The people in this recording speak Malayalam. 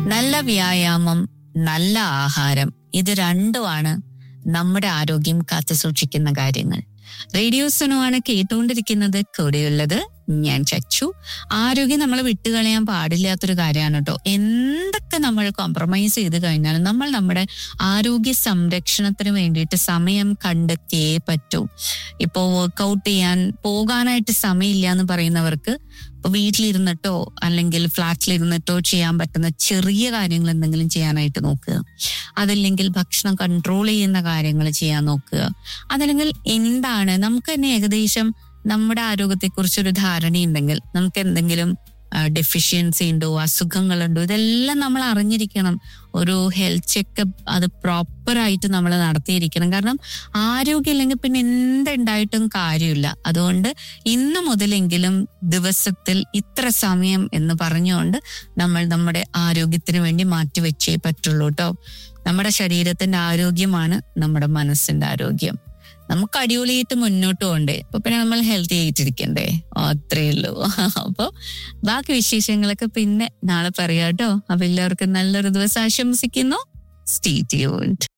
നല്ല വ്യായാമം നല്ല ആഹാരം ഇത് രണ്ടുമാണ് നമ്മുടെ ആരോഗ്യം കാത്തു സൂക്ഷിക്കുന്ന കാര്യങ്ങൾ റേഡിയോസനുമാണ് കേട്ടുകൊണ്ടിരിക്കുന്നത് കൂടെയുള്ളത് ഞാൻ ചച്ചു ആരോഗ്യം നമ്മൾ വിട്ടുകളയാൻ പാടില്ലാത്തൊരു കാര്യമാണ് കേട്ടോ എന്തൊക്കെ നമ്മൾ കോംപ്രമൈസ് ചെയ്ത് കഴിഞ്ഞാലും നമ്മൾ നമ്മുടെ ആരോഗ്യ സംരക്ഷണത്തിന് വേണ്ടിയിട്ട് സമയം കണ്ടെത്തിയേ പറ്റൂ ഇപ്പോ വർക്കൗട്ട് ചെയ്യാൻ പോകാനായിട്ട് സമയമില്ല എന്ന് പറയുന്നവർക്ക് ഇപ്പൊ വീട്ടിലിരുന്നിട്ടോ അല്ലെങ്കിൽ ഫ്ലാറ്റിലിരുന്നിട്ടോ ചെയ്യാൻ പറ്റുന്ന ചെറിയ കാര്യങ്ങൾ എന്തെങ്കിലും ചെയ്യാനായിട്ട് നോക്കുക അതല്ലെങ്കിൽ ഭക്ഷണം കൺട്രോൾ ചെയ്യുന്ന കാര്യങ്ങൾ ചെയ്യാൻ നോക്കുക അതല്ലെങ്കിൽ എന്താണ് നമുക്ക് തന്നെ ഏകദേശം നമ്മുടെ ആരോഗ്യത്തെക്കുറിച്ച് ഒരു ധാരണയുണ്ടെങ്കിൽ നമുക്ക് എന്തെങ്കിലും ഡെഫിഷ്യൻസി ഉണ്ടോ അസുഖങ്ങളുണ്ടോ ഇതെല്ലാം നമ്മൾ അറിഞ്ഞിരിക്കണം ഒരു ഹെൽത്ത് ചെക്കപ്പ് അത് പ്രോപ്പറായിട്ട് നമ്മൾ നടത്തിയിരിക്കണം കാരണം ആരോഗ്യം ഇല്ലെങ്കിൽ പിന്നെ എന്തുണ്ടായിട്ടും കാര്യമില്ല അതുകൊണ്ട് ഇന്ന് മുതലെങ്കിലും ദിവസത്തിൽ ഇത്ര സമയം എന്ന് പറഞ്ഞുകൊണ്ട് നമ്മൾ നമ്മുടെ ആരോഗ്യത്തിന് വേണ്ടി മാറ്റിവെച്ചേ പറ്റുള്ളൂ കേട്ടോ നമ്മുടെ ശരീരത്തിന്റെ ആരോഗ്യമാണ് നമ്മുടെ മനസ്സിന്റെ ആരോഗ്യം നമുക്ക് അടിപൊളിയായിട്ട് മുന്നോട്ട് പോകണ്ടേ അപ്പൊ പിന്നെ നമ്മൾ ഹെൽത്തി ആയിട്ടിരിക്കണ്ടേ അത്രേ ഉള്ളൂ അപ്പൊ ബാക്കി വിശേഷങ്ങളൊക്കെ പിന്നെ നാളെ പറയാം കേട്ടോ അപ്പൊ എല്ലാവർക്കും നല്ലൊരു ദിവസം ആശംസിക്കുന്നു സ്റ്റേ ട്യൂൺഡ്